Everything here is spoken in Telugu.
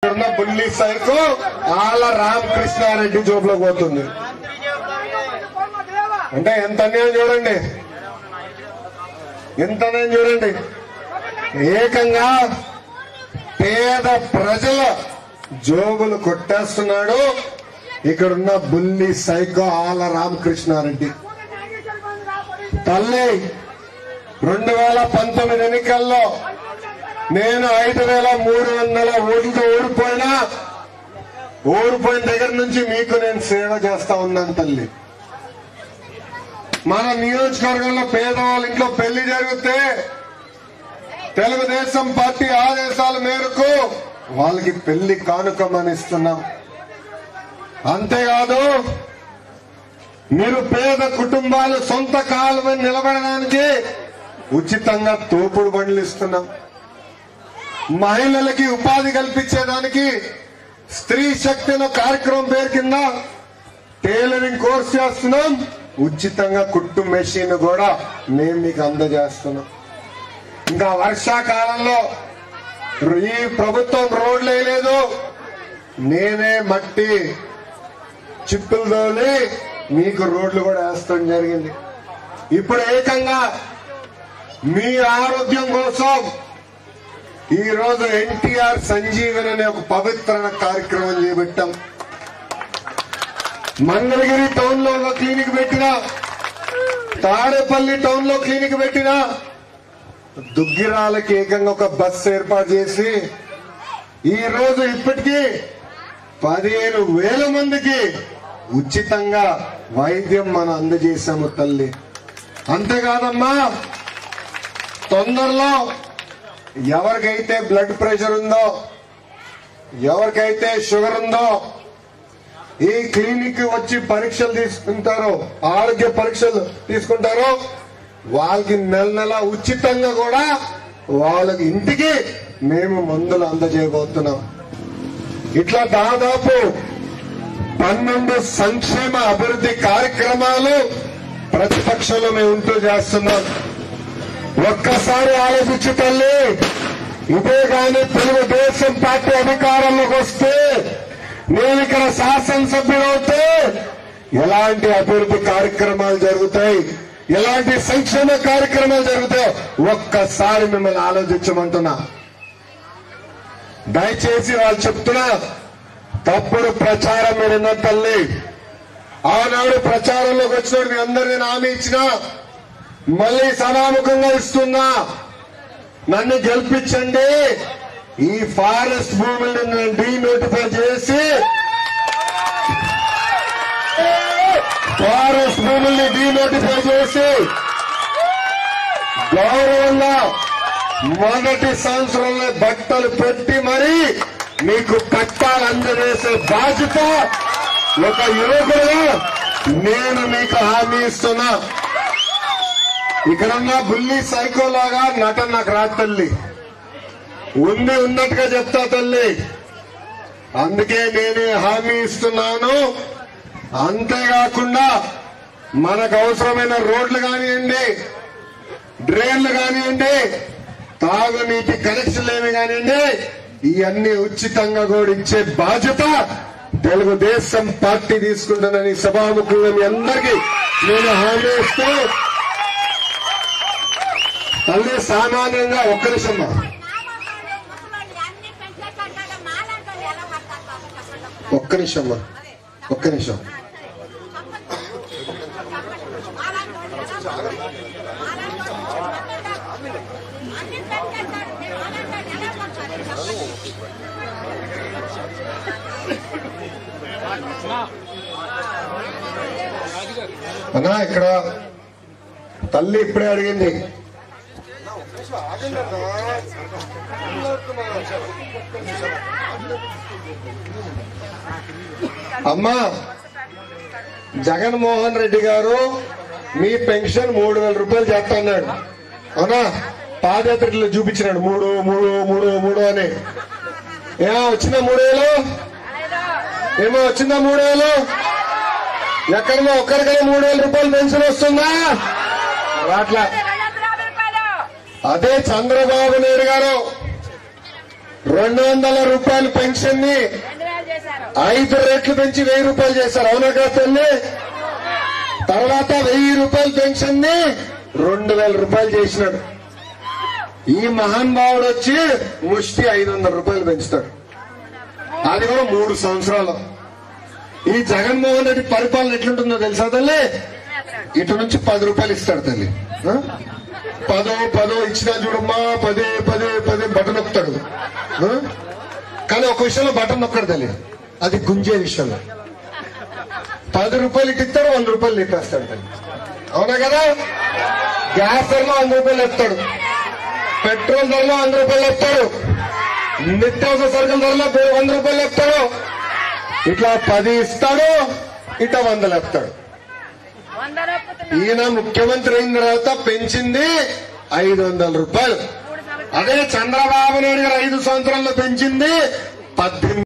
ఉన్న బుల్లి సైకో ఆళ్ళ రామకృష్ణారెడ్డి జోబులో పోతుంది అంటే ఎంత అన్యాయం చూడండి ఎంత అన్యాయం చూడండి ఏకంగా పేద ప్రజల జోబులు కొట్టేస్తున్నాడు ఇక్కడున్న బుల్లి సైకో ఆల రామకృష్ణారెడ్డి తల్లి రెండు వేల పంతొమ్మిది ఎన్నికల్లో నేను ఐదు వేల మూడు వందల ఓట్లతో ఓడిపోయినా ఓడిపోయిన దగ్గర నుంచి మీకు నేను సేవ చేస్తా ఉన్నాను తల్లి మన నియోజకవర్గంలో పేదవాళ్ళ ఇంట్లో పెళ్లి జరిగితే తెలుగుదేశం పార్టీ ఆదేశాల మేరకు వాళ్ళకి పెళ్లి కానుకమని ఇస్తున్నాం అంతేకాదు మీరు పేద కుటుంబాలు సొంత కాలు మీద నిలబడడానికి ఉచితంగా తోపుడు బండ్లు ఇస్తున్నాం మహిళలకి ఉపాధి కల్పించేదానికి స్త్రీ శక్తి అనే కార్యక్రమం పేరు కింద టైలరింగ్ కోర్స్ చేస్తున్నాం ఉచితంగా కుట్టు మెషిన్ కూడా మేము మీకు అందజేస్తున్నాం ఇంకా వర్షాకాలంలో ఈ ప్రభుత్వం రోడ్లు వేయలేదు నేనే మట్టి చిప్పులు తోలి మీకు రోడ్లు కూడా వేస్తాం జరిగింది ఇప్పుడు ఏకంగా మీ ఆరోగ్యం కోసం ఈ రోజు ఎన్టీఆర్ సంజీవన్ అనే ఒక పవిత్ర కార్యక్రమం చేపట్టాం మంగళగిరి టౌన్ లో ఒక క్లినిక్ పెట్టినా తాడేపల్లి టౌన్ లో క్లినిక్ పెట్టినా దుగ్గిరాలకి ఏకంగా ఒక బస్ ఏర్పాటు చేసి ఈ రోజు ఇప్పటికీ పదిహేను వేల మందికి ఉచితంగా వైద్యం మనం అందజేశాము తల్లి అంతేకాదమ్మా తొందరలో ఎవరికైతే బ్లడ్ ప్రెషర్ ఉందో ఎవరికైతే షుగర్ ఉందో ఈ క్లినిక్ వచ్చి పరీక్షలు తీసుకుంటారో ఆరోగ్య పరీక్షలు తీసుకుంటారో వాళ్ళకి నెల నెల ఉచితంగా కూడా వాళ్ళకి ఇంటికి మేము మందులు అందజేయబోతున్నాం ఇట్లా దాదాపు పన్నెండు సంక్షేమ అభివృద్ధి కార్యక్రమాలు ప్రతిపక్షంలో మేము ఉంటూ చేస్తున్నాం ఒక్కసారి ఆలోచించు తల్లి ఇదే గాని తెలుగుదేశం పార్టీ అధికారంలోకి వస్తే నేను ఇక్కడ శాసనసభ్యుడవుతే ఎలాంటి అభివృద్ధి కార్యక్రమాలు జరుగుతాయి ఎలాంటి సంక్షేమ కార్యక్రమాలు జరుగుతాయో ఒక్కసారి మిమ్మల్ని ఆలోచించమంటున్నా దయచేసి వాళ్ళు చెప్తున్నా తప్పుడు ప్రచారం మీరున్న తల్లి ఆనాడు ప్రచారంలోకి వచ్చినప్పుడు మీ అందరు నేను హామీ ఇచ్చిన మళ్ళీ సభాముఖంగా ఇస్తున్నా నన్ను గెలిపించండి ఈ ఫారెస్ట్ భూములను డీనోటిఫై చేసి ఫారెస్ట్ భూముల్ని డీనోటిఫై చేసి గౌరవంగా మొదటి సంవత్సరంలో బట్టలు పెట్టి మరి మీకు పట్టాలు అందజేసే బాధ్యత ఒక యువకుడుగా నేను మీకు హామీ ఇస్తున్నా ఇక్కడున్న బుల్లి సైకో లాగా నటన నాకు రాదు తల్లి ఉంది ఉన్నట్టుగా చెప్తా తల్లి అందుకే నేనే హామీ ఇస్తున్నాను అంతేకాకుండా మనకు అవసరమైన రోడ్లు కానివ్వండి డ్రైన్లు కానివ్వండి తాగునీటి కనెక్షన్లు ఏమి కానివ్వండి ఇవన్నీ ఉచితంగా కూడా ఇచ్చే బాధ్యత తెలుగుదేశం పార్టీ తీసుకుంటుందని సభాముఖంగా మీ అందరికీ నేను హామీ ఇస్తూ తల్లి సామాన్యంగా ఒక్క నిమిషం ఒక్క నిమిషం ఒక్క నిమిషం అన్నా ఇక్కడ తల్లి ఇప్పుడే అడిగింది అమ్మా జగన్మోహన్ రెడ్డి గారు మీ పెన్షన్ మూడు వేల రూపాయలు చేస్తా అన్నాడు అవునా పాదయాత్రలో చూపించినాడు మూడు మూడు మూడు మూడు అని ఏమో వచ్చిందా మూడు వేలు ఏమో వచ్చిందా మూడు వేలు ఎక్కడన్నా ఒక్కరికైనా మూడు వేల రూపాయలు పెన్షన్ వస్తుందా రాట్లా అదే చంద్రబాబు నాయుడు గారు రెండు వందల రూపాయల పెన్షన్ ని రెండు వేలు చేశారు ఐదు రెట్లు పెంచి వెయ్యి రూపాయలు చేశారు అవునా కదా తల్లి తర్వాత వెయ్యి రూపాయల పెన్షన్ ని రెండు వేల రూపాయలు చేసినాడు ఈ మహానుభావుడు వచ్చి ముష్టి ఐదు వందల రూపాయలు పెంచుతాడు అది కూడా మూడు సంవత్సరాలు ఈ జగన్మోహన్ రెడ్డి పరిపాలన ఎట్లుంటుందో తెలుసా తల్లి ఇటు నుంచి పది రూపాయలు ఇస్తాడు తల్లి ఆ? పదో పదో ఇచ్చినా చూడమ్మా పదే పదే పదే బటన్ నొక్కుతాడు ఆ? కానీ ఒక విషయంలో బటన్ నొక్కడు తల్లి అది గుంజే విషయంలో పది రూపాయలు ఇటు ఇస్తాడు వంద రూపాయలు ఇట్టేస్తాడు తల్లి అవునా కదా గ్యాస్ ధరలో వంద రూపాయలు ఎత్తాడు పెట్రోల్ ధరలో వంద రూపాయలు ఎత్తాడు నిత్యావసర సరుకుల ధరలో బే- వంద రూపాయలు ఎత్తాడు ఇట్లా పది ఇస్తాడు ఇట వందలు ఎత్తాడు వంద రూపాయలు ఈయన ముఖ్యమంత్రి అయిన తర్వాత పెంచింది ఐదు వందల రూపాయలు మూడు సంవత్సరాలు అదే చంద్రబాబు నాయుడు గారు ఐదు సంవత్సరాల్లో పెంచింది పద్దెనిమిది